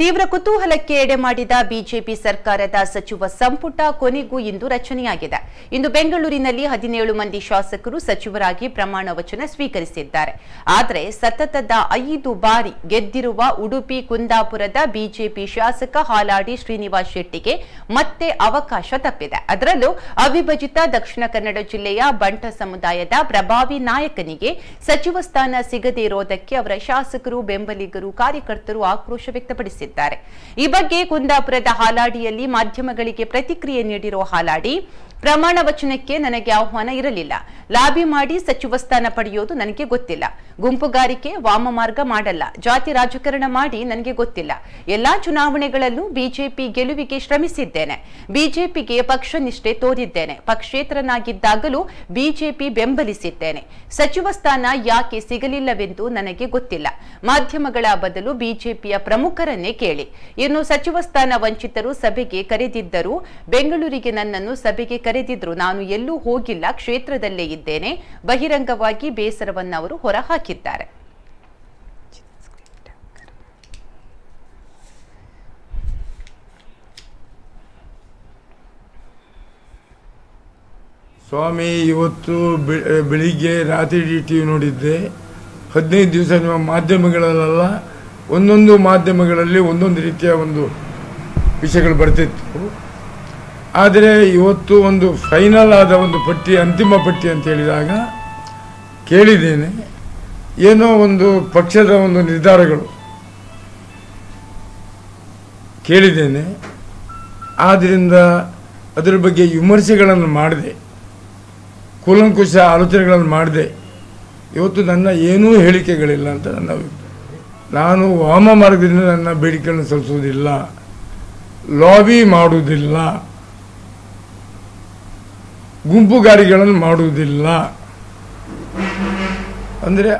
ತೀವ್ರ ಕುತೂಹಲಕ್ಕೆ ಎಡೆ ಮಾಡಿದ ಬಿಜೆಪಿ ಸರ್ಕಾರದ ಸಚಿವ ಸಂಪುಟ ಕೊನೆಗೂ ಇಂದು ರಚನೆಯಾಗಿದೆ ಇಂದು ಬೆಂಗಳೂರಿನಲ್ಲಿ ಹದಿನೇಳು ಮಂದಿ ಶಾಸಕರು ಸಚಿವರಾಗಿ ಪ್ರಮಾಣ ವಚನ ಸ್ವೀಕರಿಸಿದ್ದಾರೆ ಆದರೆ ಸತತದ ಐದು ಬಾರಿ ಗೆದ್ದಿರುವ ಉಡುಪಿ ಕುಂದಾಪುರದ ಬಿಜೆಪಿ ಶಾಸಕ ಹಾಲಾಡಿ ಶ್ರೀನಿವಾಸ್ ಶೆಟ್ಟಿಗೆ ಮತ್ತೆ ಅವಕಾಶ ತಪ್ಪಿದೆ ಅದರಲ್ಲೂ ಅವಿಭಜಿತ ದಕ್ಷಿಣ ಕನ್ನಡ ಜಿಲ್ಲೆಯ ಬಂಟ ಸಮುದಾಯದ ಪ್ರಭಾವಿ ನಾಯಕನಿಗೆ ಸಚಿವ ಸ್ಥಾನ ಸಿಗದೇ ಇರೋದಕ್ಕೆ ಅವರ ಶಾಸಕರು ಬೆಂಬಲಿಗರು ಕಾರ್ಯಕರ್ತರು ಆಕ್ರೋಶ ವ್ಯಕ್ತಪಡಿಸಿದ್ದಾರೆ ಈ ಬಗ್ಗೆ ಕುಂದಾಪುರದ ಹಾಲಾಡಿಯಲ್ಲಿ ಮಾಧ್ಯಮಗಳಿಗೆ ಪ್ರತಿಕ್ರಿಯೆ ನೀಡಿರುವ ಹಾಲಾಡಿ ಪ್ರಮಾಣ ವಚನಕ್ಕೆ ನನಗೆ ಆಹ್ವಾನ ಇರಲಿಲ್ಲ ಲಾಬಿ ಮಾಡಿ ಸಚಿವ ಸ್ಥಾನ ಪಡೆಯೋದು ನನಗೆ ಗೊತ್ತಿಲ್ಲ ಗುಂಪುಗಾರಿಕೆ ವಾಮ ಮಾರ್ಗ ಮಾಡಲ್ಲ ಜಾತಿ ರಾಜಕಾರಣ ಮಾಡಿ ನನಗೆ ಗೊತ್ತಿಲ್ಲ ಎಲ್ಲಾ ಚುನಾವಣೆಗಳಲ್ಲೂ ಬಿಜೆಪಿ ಗೆಲುವಿಗೆ ಶ್ರಮಿಸಿದ್ದೇನೆ ಬಿಜೆಪಿಗೆ ಪಕ್ಷ ನಿಷ್ಠೆ ತೋರಿದ್ದೇನೆ ಪಕ್ಷೇತರನಾಗಿದ್ದಾಗಲೂ ಬಿಜೆಪಿ ಬೆಂಬಲಿಸಿದ್ದೇನೆ ಸಚಿವ ಸ್ಥಾನ ಯಾಕೆ ಸಿಗಲಿಲ್ಲವೆಂದು ನನಗೆ ಗೊತ್ತಿಲ್ಲ ಮಾಧ್ಯಮಗಳ ಬದಲು ಬಿಜೆಪಿಯ ಪ್ರಮುಖರನ್ನೇ ಕೇಳಿ ಇನ್ನು ಸಚಿವ ಸ್ಥಾನ ವಂಚಿತರು ಸಭೆಗೆ ಕರೆದಿದ್ದರು ಬೆಂಗಳೂರಿಗೆ ನನ್ನನ್ನು ಸಭೆಗೆ ಕರೆದಿದ್ರು ನಾನು ಎಲ್ಲೂ ಹೋಗಿಲ್ಲ ಕ್ಷೇತ್ರದಲ್ಲೇ ಇದ್ದೇನೆ ಬಹಿರಂಗವಾಗಿ ಬೇಸರವನ್ನು ಅವರು ಹೊರಹಾಕಿದ್ದಾರೆ ಸ್ವಾಮಿ ಇವತ್ತು ಬೆ- ಬೆಳಿಗ್ಗೆ ರಾತ್ರಿ ಟಿ ಟಿ ವಿ ನೋಡಿದ್ದೆ ಹದಿನೈದು ದಿವಸ ನಿಮ್ಮ ಮಾಧ್ಯಮಗಳಲ್ಲ ಒಂದೊಂದು ಮಾಧ್ಯಮಗಳಲ್ಲಿ ಒಂದೊಂದು ರೀತಿಯ ಒಂದು ವಿಷಯಗಳು ಬರ್ತಿತ್ತು ಆದರೆ ಇವತ್ತು ಒಂದು ಫೈನಲ್ ಆದ ಒಂದು ಪಟ್ಟಿ ಅಂತಿಮ ಪಟ್ಟಿ ಅಂತ ಹೇಳಿದಾಗ ಕೇಳಿದ್ದೇನೆ ಏನೋ ಒಂದು ಪಕ್ಷದ ಒಂದು ನಿರ್ಧಾರಗಳು ಕೇಳಿದ್ದೇನೆ ಆದ್ದರಿಂದ ಅದರ ಬಗ್ಗೆ ವಿಮರ್ಶೆಗಳನ್ನು ಮಾಡಿದೆ ಕೂಲಂಕುಷ ಆಲೋಚನೆಗಳನ್ನು ಮಾಡಿದೆ ಇವತ್ತು ನನ್ನ ಏನೂ ಹೇಳಿಕೆಗಳಿಲ್ಲ ಅಂತ ನನ್ನ ಅಭಿಪ್ರಾಯ ನಾನು ವಾಮ ಮಾರ್ಗದಿಂದ ನನ್ನ ಬೇಡಿಕೆಗಳನ್ನು ಸಲ್ಲಿಸುವುದಿಲ್ಲ ಲಾಬಿ ಮಾಡುವುದಿಲ್ಲ ಗುಂಪುಗಾರಿಗಳನ್ನು ಮಾಡುವುದಿಲ್ಲ ಅಂದರೆ